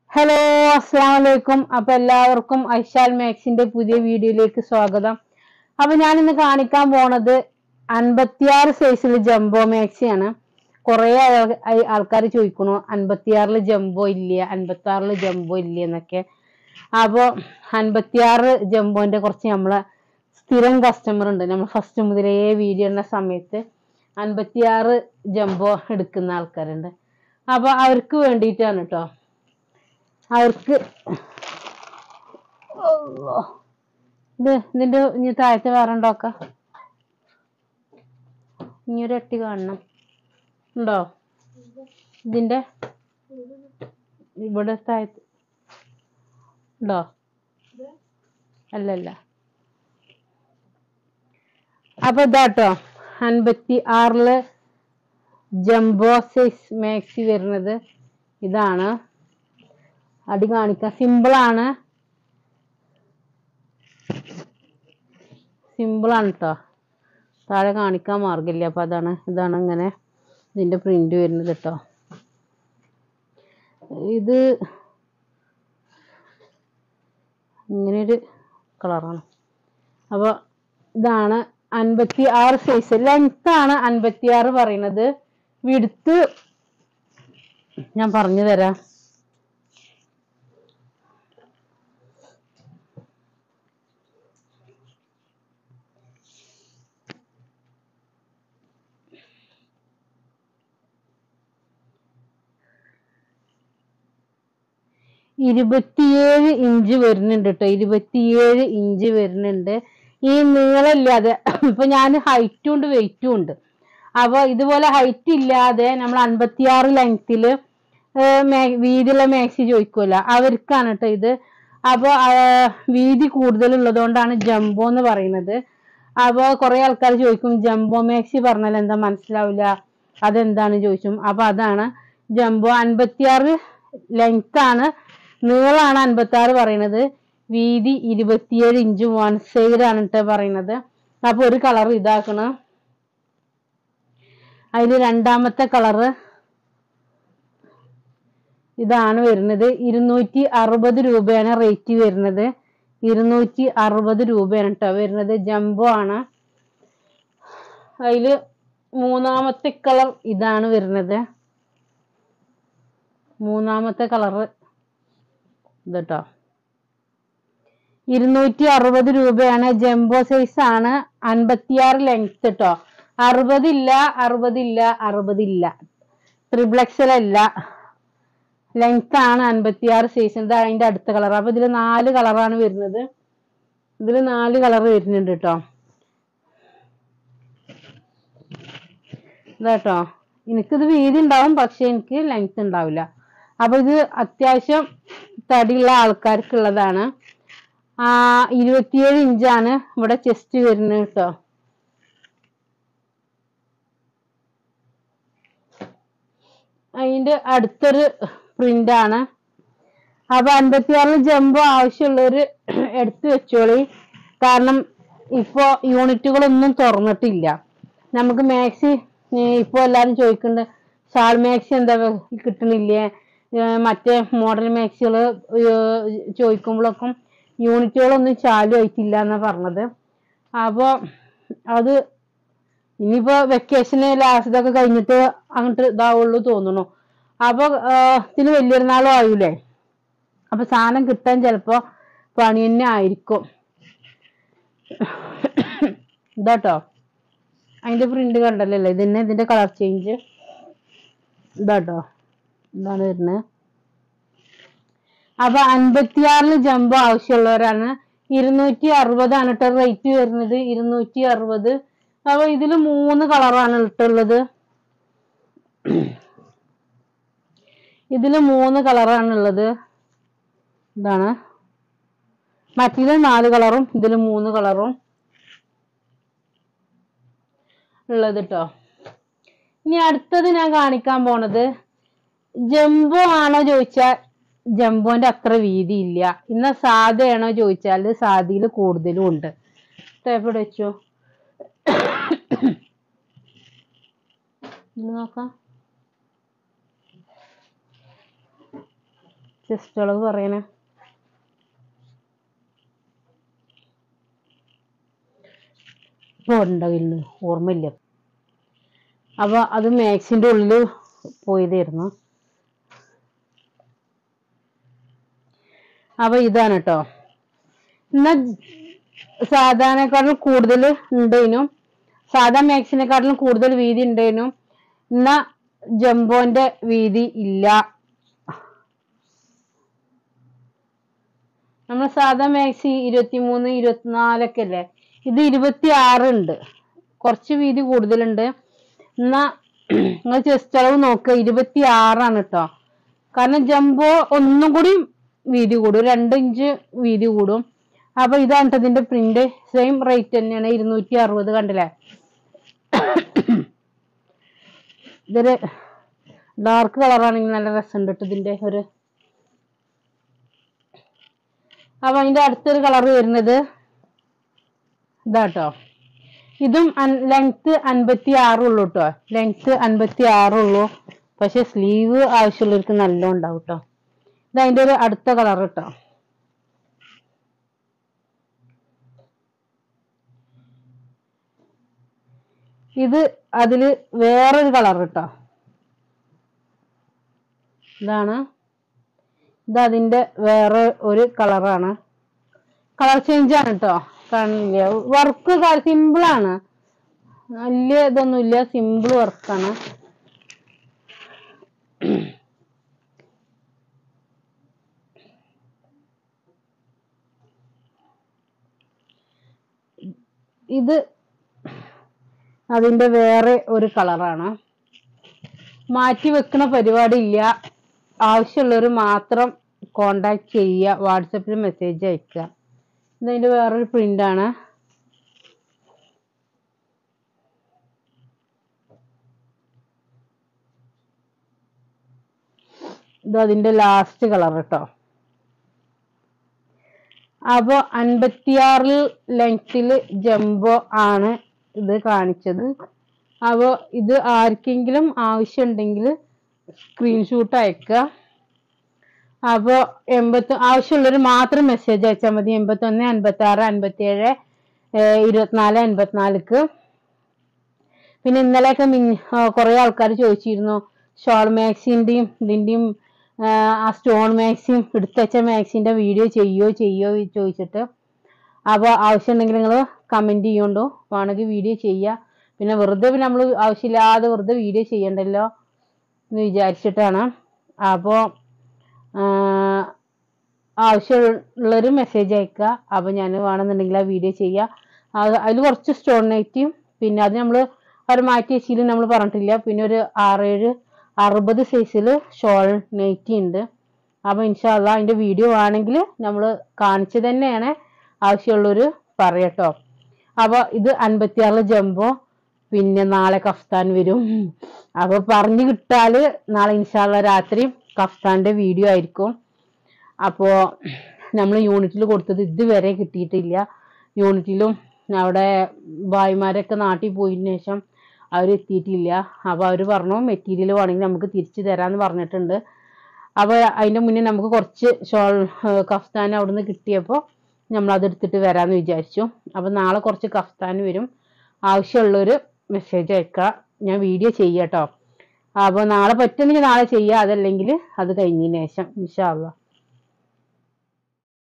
Hello അസ്സാം വലൈക്കും അപ്പൊ എല്ലാവർക്കും ഐഷാൽ മാക്സിന്റെ പുതിയ വീഡിയോയിലേക്ക് സ്വാഗതം അപ്പൊ ഞാൻ ഇന്ന് കാണിക്കാൻ പോണത് അൻപത്തിയാറ് സൈസിൽ ജംബോ മാക്സിയാണ് കുറെ ആൾക്കാർ ചോദിക്കണു അൻപത്തിയാറില് ജംബോ ഇല്ല അൻപത്തി ആറില് ജംബോ ഇല്ല എന്നൊക്കെ അപ്പോ അൻപത്തിയാറ് ജംബോന്റെ കുറച്ച് നമ്മളെ സ്ഥിരം കസ്റ്റമർ ഉണ്ട് നമ്മൾ ഫസ്റ്റ് മുതലേ വീഡിയോ ഇടുന്ന സമയത്ത് അൻപത്തിയാറ് ജംബോ എടുക്കുന്ന ആൾക്കാരുണ്ട് അപ്പൊ അവർക്ക് വേണ്ടിയിട്ടാണ് കേട്ടോ അവർക്ക് അള്ളാ. ഇത് ഇതിന്റെ ഇനി താഴത്തെ വേറെ ഉണ്ടോക്ക ഇനി ഒരു എട്ടി കാണണം ഉണ്ടോ ഇതിന്റെ ഇവിടെ താഴത്ത് ഉണ്ടോ അല്ലല്ല അപ്പൊ ഇതാട്ടോ അൻപത്തി ആറില് ജംബോ സൈസ് മാക്സി വരുന്നത് ഇതാണ് അടി കാണിക്കാം സിമ്പിൾ ആണ് സിമ്പിൾ ആണ് കേട്ടോ താഴെ കാണിക്കാൻ മാർഗമില്ല അപ്പൊ അതാണ് ഇതാണ് ഇങ്ങനെ ഇതിന്റെ പ്രിന്റ് വരുന്നത് കേട്ടോ ഇത് ഇങ്ങനെ ഒരു കളറാണ് അപ്പൊ ഇതാണ് അൻപത്തി ആറ് സൈസ് ലെങ്ത് ആണ് അൻപത്തി ആറ് പറയുന്നത് വിടുത്ത് ഞാൻ പറഞ്ഞു തരാം ഇരുപത്തിയേഴ് ഇഞ്ച് വരുന്നുണ്ട് കേട്ടോ ഇരുപത്തിയേഴ് ഇഞ്ച് വരുന്നുണ്ട് ഈ നീളമില്ലാതെ ഇപ്പൊ ഞാൻ ഹൈറ്റും ഉണ്ട് വെയിറ്റും ഉണ്ട് അപ്പൊ ഇതുപോലെ ഹൈറ്റ് ഇല്ലാതെ നമ്മൾ അൻപത്തിയാറ് ലെങ്തില് വീതിയുള്ള മാക്സി ചോദിക്കുമല്ലോ അവർക്കാണ് കേട്ടോ ഇത് അപ്പൊ വീതി കൂടുതലുള്ളത് കൊണ്ടാണ് ജംബോ എന്ന് പറയുന്നത് അപ്പൊ കുറെ ആൾക്കാർ ചോദിക്കും ജംബോ മാക്സി പറഞ്ഞാൽ എന്താ മനസ്സിലാവില്ല അതെന്താണ് ചോദിച്ചും അപ്പൊ അതാണ് ജംബോ അൻപത്തിയാറ് ലെങ്ത് ആണ് നീളാണ് അൻപത്തി ആറ് പറയുന്നത് വീതി ഇരുപത്തിയേഴ് ഇഞ്ച് വൺ സൈഡ് ആണ് കേട്ടോ പറയുന്നത് അപ്പൊ ഒരു കളർ ഇതാക്കണം അതിൽ രണ്ടാമത്തെ കളറ് ഇതാണ് വരുന്നത് ഇരുന്നൂറ്റി അറുപത് രൂപയാണ് റേറ്റ് വരുന്നത് ഇരുന്നൂറ്റി അറുപത് രൂപയാണ് കേട്ടോ വരുന്നത് ജംബോ ആണ് അതില് മൂന്നാമത്തെ കളർ ഇതാണ് വരുന്നത് മൂന്നാമത്തെ കളറ് ഇതട്ടോ ഇരുന്നൂറ്റി അറുപത് രൂപയാണ് ജംബോ സൈസ് ആണ് അൻപത്തിയാറ് ലെങ്ത് കേട്ടോ അറുപതില്ല അറുപതില്ല അറുപതില്ല ട്രിപ്ലക്സൽ അല്ല ലെങ്ത് ആണ് അൻപത്തിയാറ് സൈസ് ഇത് അതിന്റെ അടുത്ത കളർ അപ്പൊ ഇതില് നാല് കളറാണ് വരുന്നത് ഇതില് നാല് കളർ വരുന്നുണ്ട് കേട്ടോ ഇതാട്ടോ എനിക്കിത് വീതി ഉണ്ടാവും പക്ഷെ എനിക്ക് ലെങ്ത് ഉണ്ടാവില്ല അപ്പൊ ഇത് അത്യാവശ്യം തടിയുള്ള ആൾക്കാർക്കുള്ളതാണ് ആ ഇരുപത്തിയേഴ് ഇഞ്ചാണ് ഇവിടെ ചെസ്റ്റ് വരുന്നത് കേട്ടോ അതിന്റെ അടുത്തൊരു പ്രിന്റ് ആണ് അപ്പൊ അൻപത്തിയാറിൽ ജംബോ ആവശ്യമുള്ളവര് എടുത്തു വെച്ചോളി കാരണം ഇപ്പോ യൂണിറ്റുകളൊന്നും തുറന്നിട്ടില്ല നമുക്ക് മാക്സി ഇപ്പൊ എല്ലാരും ചോദിക്കുന്നുണ്ട് ഷാൾ മാക്സി എന്താ കിട്ടണില്ലേ മറ്റേ മോഡൽ മാക്സികൾ ചോദിക്കുമ്പോഴൊക്കെ യൂണിറ്റുകളൊന്നും ചാലു ആയിട്ടില്ല എന്നാ പറഞ്ഞത് അപ്പോൾ അത് ഇനിയിപ്പോ വെക്കേഷന് ലാസ്റ്റ് ഇതൊക്കെ കഴിഞ്ഞിട്ട് അങ്ങോട്ട് ഇതാവുള്ളൂ തോന്നുന്നു അപ്പൊ ഇതിന് വലിയൊരുനാളും ആയൂലേ അപ്പൊ സാധനം കിട്ടാൻ ചിലപ്പോ പണി തന്നെ ആയിരിക്കും ഇതാട്ടോ അതിന്റെ പ്രിന്റ് കണ്ടല്ലോ ഇതിന് ഇതിന്റെ കളർ ചേഞ്ച് ഇതാട്ടോ ഇതാണ് വരുന്നത് അപ്പൊ അൻപത്തിയാറില് ജംബോ ആവശ്യമുള്ളവരാണ് ഇരുന്നൂറ്റി അറുപതാണ് കേട്ടോ റേറ്റ് വരുന്നത് ഇരുന്നൂറ്റി അറുപത് അപ്പൊ ഇതില് മൂന്ന് കളറാണ് ഇട്ടുള്ളത് ഇതില് മൂന്ന് കളറാണ് ഉള്ളത് ഇതാണ് മറ്റേതിൽ നാല് കളറും ഇതില് മൂന്ന് കളറും ഉള്ളത് കേട്ടോ ഇനി അടുത്തത് ഞാൻ കാണിക്കാൻ പോണത് ജംബോ ആണോ ചോദിച്ചാൽ ജംബോന്റെ അത്ര വീതി ഇല്ല ഇന്ന സാധയാണോ ചോദിച്ചാൽ സാധിയിൽ കൂടുതലും ഉണ്ട് ടേപ്പ് വെച്ചോ ഇത് നോക്കാം ചെസ്റ്റ് അളവ് പറയണേ ഇപ്പോൾ ഉണ്ടാവില്ല ഓർമ്മയില്ല അപ്പോൾ അത് മാക്സിൻ്റെ ഉള്ളിൽ പോയതായിരുന്നു അപ്പോൾ ഇതാണ് കേട്ടോ എന്നാൽ സാധാരണക്കാട്ടിലും കൂടുതൽ ഉണ്ടേനും സാധാ മാക്സിനെക്കാട്ടിലും കൂടുതൽ വീതി ഉണ്ടേനും എന്നാ ജംബോന്റെ വീതി ഇല്ല നമ്മൾ സാധാ മാക്സി ഇരുപത്തിമൂന്ന് ഇരുപത്തിനാലൊക്കെ അല്ലേ ഇത് ഇരുപത്തി ആറ് ഉണ്ട് കുറച്ച് വീതി കൂടുതലുണ്ട് എന്നാ നിങ്ങൾ ചെസ്റ്റ് അളവ് നോക്കുക ഇരുപത്തി ആറാണ് കേട്ടോ കാരണം ജംബോ ഒന്നും കൂടി വീതി കൂടും രണ്ട് ഇഞ്ച് വീതി കൂടും അപ്പൊ ഇതാണ് ട്ടോ ഇതിന്റെ പ്രിന്റ് സെയിം റേറ്റ് തന്നെയാണ് ഇരുന്നൂറ്റി അറുപത് കണ്ടില്ലേ ഇതൊരു ഡാർക്ക് കളറാണെങ്കിൽ നല്ല രസമുണ്ട് കേട്ടോ ഇതിന്റെ ഒരു അപ്പൊ അതിന്റെ അടുത്തൊരു കളർ വരുന്നത് ഇതാട്ടോ ഇതും ലെങ്ത് അൻപത്തി ആറുള്ളൂ കേട്ടോ ലെങ്ത് അൻപത്തി ആറുള്ളൂ പക്ഷെ സ്ലീവ് ആവശ്യമുള്ളവർക്ക് നല്ല ഉണ്ടാവും കേട്ടോ ഇത് അതിന്റെ ഒരു അടുത്ത കളർ കേട്ടോ ഇത് അതില് വേറൊരു കളർ കേട്ടോ ഇതാണ് ഇത് അതിന്റെ വേറെ ഒരു കളറാണ് കളർ ചേഞ്ച് ആണ് കേട്ടോ കാണില്ല വർക്ക് സിമ്പിൾ ആണ് വലിയ ഇതൊന്നുമില്ല സിമ്പിൾ വർക്കാണ് ഇത് അതിന്റെ വേറെ ഒരു കളറാണ് മാറ്റി വെക്കുന്ന പരിപാടി ഇല്ല ആവശ്യമുള്ളവർ മാത്രം കോണ്ടാക്ട് ചെയ്യുക വാട്സപ്പിൽ മെസ്സേജ് അയക്കുക ഇതിന്റെ വേറൊരു പ്രിന്റ് ആണ് ഇത് അതിന്റെ ലാസ്റ്റ് കളർ കേട്ടോ അപ്പോ അൻപത്തിയാറിൽ ലെങ്ത്തിൽ ജംബോ ആണ് ഇത് കാണിച്ചത് അപ്പോൾ ഇത് ആർക്കെങ്കിലും ആവശ്യമുണ്ടെങ്കിൽ സ്ക്രീൻഷോട്ട് അയക്കുക അപ്പോൾ എൺപത്തി ആവശ്യമുള്ളവർ മാത്രം മെസ്സേജ് അയച്ചാൽ മതി എൺപത്തൊന്ന് അൻപത്തി ആറ് അൻപത്തി ഏഴ് ഇരുപത്തിനാല് അൻപത്തിനാലിക്ക് പിന്നെ ഇന്നലെയൊക്കെ കുറേ ആൾക്കാർ ചോദിച്ചിരുന്നു ഷോൾ മാക്സിൻ്റെയും ഇതിൻ്റെയും ആ സ്റ്റോൺ മാക്സിയും എടുത്തുവച്ച മാക്സിൻ്റെ വീഡിയോ ചെയ്യോ ചെയ്യോ ചോദിച്ചിട്ട് അപ്പോൾ ആവശ്യമുണ്ടെങ്കിൽ നിങ്ങൾ കമൻറ്റ് ചെയ്യുകൊണ്ടോ വേണമെങ്കിൽ വീഡിയോ ചെയ്യുക പിന്നെ വെറുതെ നമ്മൾ ആവശ്യമില്ലാതെ വെറുതെ വീഡിയോ ചെയ്യണ്ടല്ലോ എന്ന് വിചാരിച്ചിട്ടാണ് അപ്പോൾ ആവശ്യമുള്ളവർ മെസ്സേജ് അയക്കുക അപ്പോൾ ഞാൻ വേണമെന്നുണ്ടെങ്കിൽ ആ വീഡിയോ ചെയ്യുക അതിൽ കുറച്ച് സ്റ്റോൺ നൈറ്റിയും പിന്നെ അത് നമ്മൾ അവർ മാറ്റി വെച്ചില്ല നമ്മൾ പറഞ്ഞിട്ടില്ല പിന്നെ ഒരു ആറേഴ് അറുപത് സൈസിൽ ഷോൾ നൈറ്റി ഉണ്ട് അപ്പോൾ ഇൻഷാല്ല അതിൻ്റെ വീഡിയോ ആണെങ്കിൽ നമ്മൾ കാണിച്ചു തന്നെയാണ് ആവശ്യമുള്ളവർ പറയട്ടോ അപ്പോൾ ഇത് അൻപത്തിയാറ് ജംബോ പിന്നെ നാളെ കഫ്താൻ വരും അപ്പോൾ പറഞ്ഞു കിട്ടാൽ നാളെ ഇൻഷാല്ല രാത്രി കഫ്താൻ്റെ വീഡിയോ ആയിരിക്കും അപ്പോൾ നമ്മൾ യൂണിറ്റിൽ കൊടുത്തത് ഇതുവരെ കിട്ടിയിട്ടില്ല യൂണിറ്റിലും അവിടെ ഭായിമാരൊക്കെ നാട്ടിൽ പോയതിനു ശേഷം അവർ എത്തിയിട്ടില്ല അപ്പോൾ അവർ പറഞ്ഞു മെറ്റീരിയൽ വേണമെങ്കിൽ നമുക്ക് തിരിച്ചു തരാമെന്ന് പറഞ്ഞിട്ടുണ്ട് അപ്പോൾ അതിൻ്റെ മുന്നേ നമുക്ക് കുറച്ച് ഷോൾ കഫ്താൻ അവിടെ നിന്ന് കിട്ടിയപ്പോൾ നമ്മൾ അതെടുത്തിട്ട് വരാമെന്ന് വിചാരിച്ചു അപ്പോൾ നാളെ കുറച്ച് കഫ്താൻ വരും ആവശ്യമുള്ളൊരു മെസ്സേജ് അയക്കുക ഞാൻ വീഡിയോ ചെയ്യാം കേട്ടോ അപ്പോൾ നാളെ പറ്റുമെങ്കിൽ നാളെ ചെയ്യുക അതല്ലെങ്കിൽ അത് കഴിഞ്ഞതിന് ശേഷം ഇൻഷാ അള്ളാ